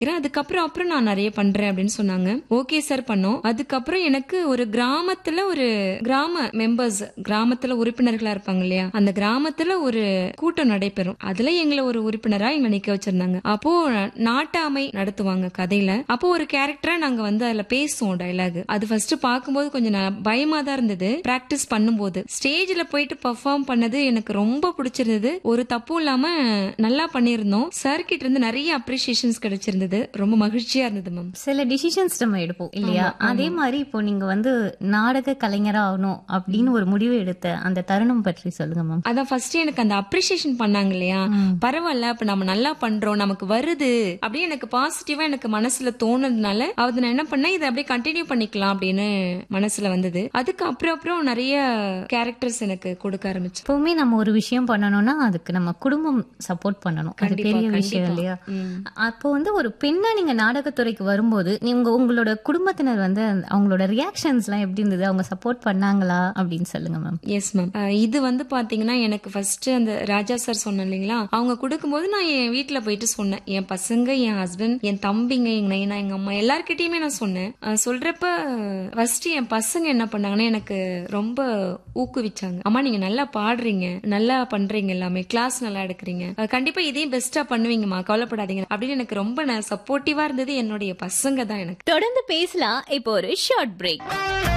அதுக்கப்புறம் அப்புறம் நான் நிறைய பண்றேன் அப்படின்னு சொன்னாங்க ஓகே சார் பண்ணோம் அதுக்கப்புறம் எனக்கு ஒரு கிராமத்துல ஒரு கிராம மெம்பர்ஸ் கிராமத்துல உறுப்பினர்களா இருப்பாங்க இல்லையா அந்த கிராமத்துல ஒரு கூட்டம் நடைபெறும் அதுல எங்களை ஒரு உறுப்பினரா எங்களை நிக்க வச்சிருந்தாங்க அப்போ நாட்டாமை நடத்துவாங்க கதையில அப்போ ஒரு கேரக்டரா நாங்க வந்து அதுல பேசுவோம் டைலாக் அது ஃபர்ஸ்ட் பார்க்கும்போது கொஞ்சம் ந- பயமா தான் இருந்தது பிராக்டிஸ் பண்ணும்போது ஸ்டேஜ்ல போயிட்டு பெர்ஃபார்ம் பண்ணது எனக்கு ரொம்ப பிடிச்சிருந்தது ஒரு தப்பும் இல்லாம நல்லா பண்ணியிருந்தோம் சார் கிட்ட இருந்து நிறைய அப்ரிசியேஷன்ஸ் கிடைச்சிருந்தது ரொம்ப மகிழ்ச்சியா இருந்தது மேம் சில டிசிஷன்ஸ் நம்ம எடுப்போம் இல்லையா அதே மாதிரி இப்போ நீங்க வந்து நாடக கலைஞரா ஆகணும் அப்படின்னு ஒரு முடிவு எடுத்த அந்த தருணம் பற்றி சொல்லுங்க மேம் அதான் ஃபர்ஸ்ட் எனக்கு அந்த அப்ரிசியேஷன் பண்ணாங்க இல்லையா பரவாயில்ல அப்ப நம்ம நல்லா பண்றோம் நமக்கு வருது அப்படியே எனக்கு பாசிட்டிவா எனக்கு மனசுல தோணுனதுனால அது நான் என்ன பண்ணேன் இதை அப்படியே கண்டினியூ பண்ணிக்கலாம் அப்படின்னு மனசுல வந்தது அதுக்கு அப்புறம் அப்புறம் நிறைய கேரக்டர்ஸ் எனக்கு கொடுக்க ஆரம்பிச்சு எப்பவுமே நம்ம ஒரு விஷயம் பண்ணணும்னா அதுக்கு நம்ம குடும்பம் சப்போர்ட் பண்ணணும் அது கண்டிப்பா, பெரிய விஷயம் கண்டிப்பா. இல்லையா ம். அப்போ வந்து ஒரு பெண்ணா நீங்க நாடகத்துறைக்கு வரும்போது நீங்க உங்களோட குடும்பத்தினர் வந்து அந்த- அவங்களோட ரியாக்ஷன்ஸ் எல்லாம் எப்படி இருந்தது அவங்க சப்போர்ட் பண்ணாங்களா அப்படின்னு சொல்லுங்க மேம் எஸ் மேம் இது வந்து பாத்தீங்கன்னா எனக்கு ஃபர்ஸ்ட் அந்த ராஜா சார் சொன்னேன் இல்லைங்களா அவங்க கொடுக்கும்போது நான் என் வீட்ல போயிட்டு சொன்னேன் என் பசங்க என் ஹஸ்பண்ட் என் தம்பிங்க எங்க நைனா எங்க அம்மா எல்லார்கிட்டயுமே நான் சொன்னேன் அஹ் சொல்றப்ப ஃபர்ஸ்ட் என் பசங்க என்ன பண்ணாங்கன்னா எனக்கு ரொம்ப ஊக்குவிச்சாங்க அம்மா நீங்க நல்லா பாடுறீங்க நல்லா பண்றீங்க எல்லாமே கிளாஸ் நல்லா எடுக்கிறீங்க அஹ் கண்டிப்பா இதையும் பெஸ்டா பண்ணுவீங்கம்மா கவலைப்படாதீங்க அப்படின்னு எனக்கு ரொம்ப சப்போர்ட்டிவா இருந்தது என்னுடைய பசங்க தான் எனக்கு தொடர்ந்து பேசலாம் இப்போ ஒரு ஷார்ட் பிரேக்